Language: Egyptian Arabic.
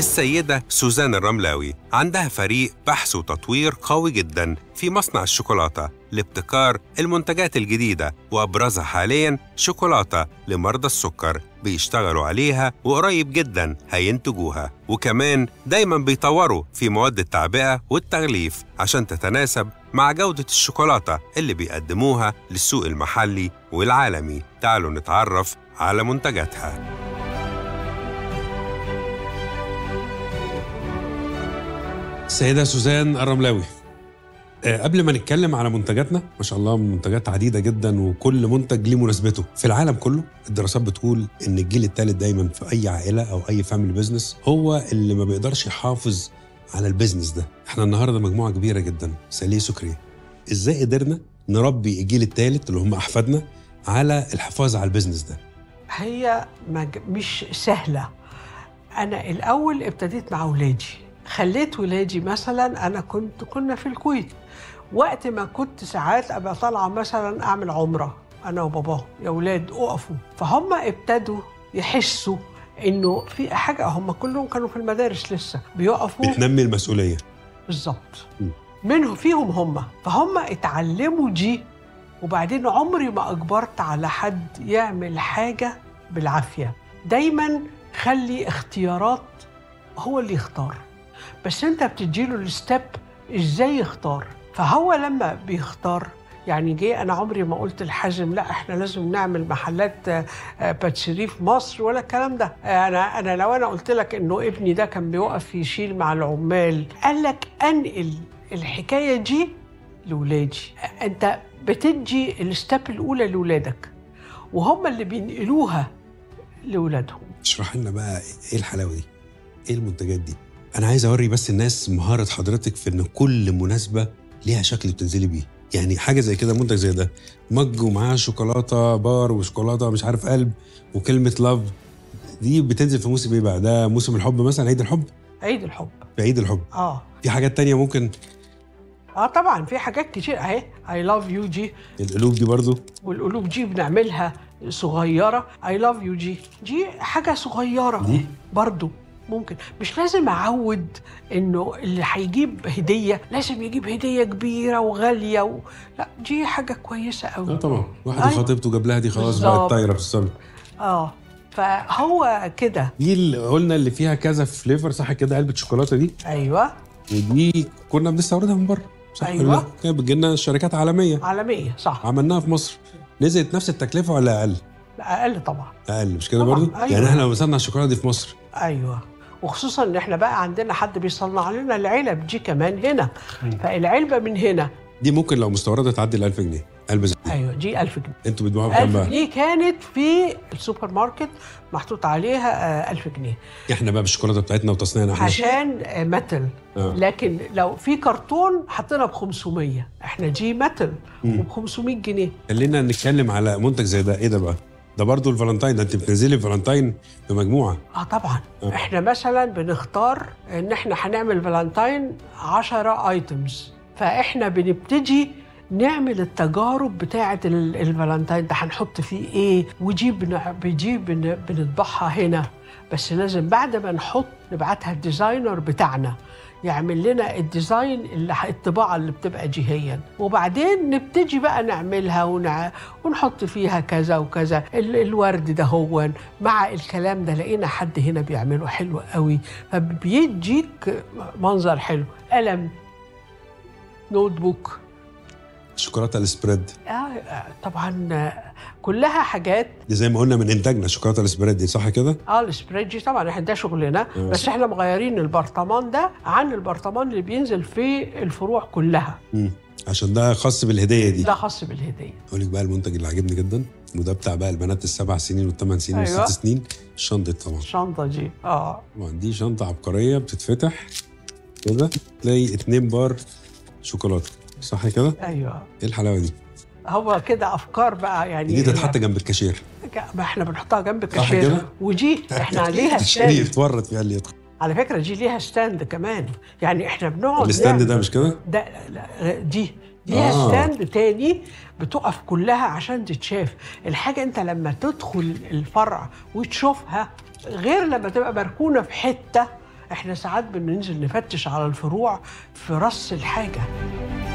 السيدة سوزان الرملاوي عندها فريق بحث وتطوير قوي جدا في مصنع الشوكولاتة لابتكار المنتجات الجديدة وأبرزها حاليا شوكولاتة لمرضى السكر بيشتغلوا عليها وقريب جدا هينتجوها وكمان دايما بيطوروا في مواد التعبئة والتغليف عشان تتناسب مع جودة الشوكولاتة اللي بيقدموها للسوق المحلي والعالمي تعالوا نتعرف على منتجاتها السيدة سوزان الرملاوي آه، قبل ما نتكلم على منتجاتنا ما شاء الله منتجات عديدة جدا وكل منتج ليه مناسبته في العالم كله الدراسات بتقول ان الجيل الثالث دايما في اي عائلة او اي فاميلي بزنس هو اللي ما بيقدرش يحافظ على البيزنس ده احنا النهارده مجموعة كبيرة جدا ساليه سكري ازاي قدرنا نربي الجيل الثالث اللي هم احفادنا على الحفاظ على البيزنس ده هي مج... مش سهلة أنا الأول ابتديت مع ولادي خليت ولادي مثلا أنا كنت كنا في الكويت وقت ما كنت ساعات أبقى طالعة مثلا أعمل عمرة أنا وباباهم يا ولاد أقفوا فهم ابتدوا يحسوا إنه في حاجة هم كلهم كانوا في المدارس لسه بيقفوا بتنمي المسؤولية بالظبط م. منهم فيهم هم فهم اتعلموا دي وبعدين عمري ما اجبرت على حد يعمل حاجه بالعافيه دايما خلي اختيارات هو اللي يختار بس انت بتديله الستيب ازاي يختار فهو لما بيختار يعني جه انا عمري ما قلت لحازم لا احنا لازم نعمل محلات آه، آه، باتسيري في مصر ولا الكلام ده آه، انا انا لو انا قلت لك انه ابني ده كان بيقف يشيل مع العمال قال لك انقل الحكايه دي لولادي انت بتدي الستيب الاولى لولادك وهم اللي بينقلوها لاولادهم اشرح لنا بقى ايه الحلاوه دي؟ ايه المنتجات دي؟ انا عايز اوري بس الناس مهاره حضرتك في ان كل مناسبه ليها شكل بتنزلي بيه، يعني حاجه زي كده منتج زي ده مج ومعاه شوكولاته بار وشوكولاته مش عارف قلب وكلمه لاف دي بتنزل في موسم ايه بقى؟ ده موسم الحب مثلا عيد الحب؟ عيد الحب في عيد الحب اه في حاجات تانية ممكن اه طبعا في حاجات كتير اهي اي لاف يو جي القلوب دي برضو والقلوب دي بنعملها صغيره اي لاف يو جي دي حاجه صغيره دي؟ برضو ممكن مش لازم اعود انه اللي هيجيب هديه لازم يجيب هديه كبيره وغاليه و... لا دي حاجه كويسه اه قوي طبعا واحد أيوة. خطيبته جاب لها دي خلاص بالظبط. بقت طايره في السما اه فهو كده دي اللي قلنا اللي فيها كذا فليفر صح كده علبه شوكولاته دي ايوه ودي كنا بنستوردها من بره صح أيوة. ولا لا؟ كانت بتجي لنا شركات عالميه عالميه صح عملناها في مصر نزلت نفس التكلفه ولا اقل؟ لا اقل طبعا اقل مش كده طبعاً، برضو؟ أيوة. يعني احنا لو مثلنا الشوكولاته دي في مصر ايوه وخصوصا ان احنا بقى عندنا حد بيصنع لنا العلب دي كمان هنا فالعلبه من هنا دي ممكن لو مستورده تعدي ال 1000 جنيه علبه زي دي ايوه دي 1000 جنيه انتوا بتبيعوها بكام 1000 بقى؟ جنيه كانت في السوبر ماركت محطوط عليها آه، 1000 جنيه احنا بقى بالشوكولاته بتاعتنا وتصنيعنا احنا عشان آه، متل آه. لكن لو في كرتون حطينا ب 500 احنا دي متل مم. وب 500 جنيه خلينا نتكلم على منتج زي ده ايه ده بقى؟ ده برضو الفالنتاين ده انت بتنزلي الفالنتاين بمجموعه اه طبعا آه. احنا مثلا بنختار ان احنا هنعمل فالنتاين 10 ايتمز فاحنا بنبتدي نعمل التجارب بتاعه ال- الفالنتاين ده هنحط فيه ايه ودي بن- دي بن- بنطبعها هنا بس لازم بعد ما نحط نبعتها الديزاينر بتاعنا يعمل لنا الديزاين اللي ح- الطباعه اللي بتبقى جهيا وبعدين نبتدي بقى نعملها ونع... ونحط فيها كذا وكذا ال- الورد ده هو مع الكلام ده لقينا حد هنا بيعمله حلو قوي فبيديك منظر حلو قلم نوت بوك الشوكولاته السبريد آه آه، طبعا آه، كلها حاجات دي زي ما قلنا من انتاجنا الشوكولاته السبريد دي صح كده؟ اه السبريد دي طبعا احنا ده شغلنا آه. بس احنا مغيرين البرطمان ده عن البرطمان اللي بينزل في الفروع كلها مم. عشان ده خاص بالهديه دي ده خاص بالهديه اقول لك بقى المنتج اللي عجبني جدا وده بتاع بقى البنات السبع سنين والثمان سنين أيوة. والست سنين الشنطه طبعا الشنطه دي اه طبعا دي شنطه عبقريه بتتفتح كده تلاقي اتنين بار شوكولاته صح كده؟ ايوه ايه الحلاوه دي؟ هو كده افكار بقى يعني دي تتحط جنب الكاشير ما احنا بنحطها جنب صح الكاشير كده؟ ودي احنا عليها تشتري ستاند يتورط فيها اللي يدخل على فكره دي ليها ستاند كمان يعني احنا بنقعد الستاند نعمل- ده مش كده؟ ده لا دي ليها آه. ستاند تاني بتقف كلها عشان تتشاف الحاجة انت لما تدخل الفرع وتشوفها غير لما تبقى مركونة في حتة احنا ساعات بننزل نفتش على الفروع في رص الحاجه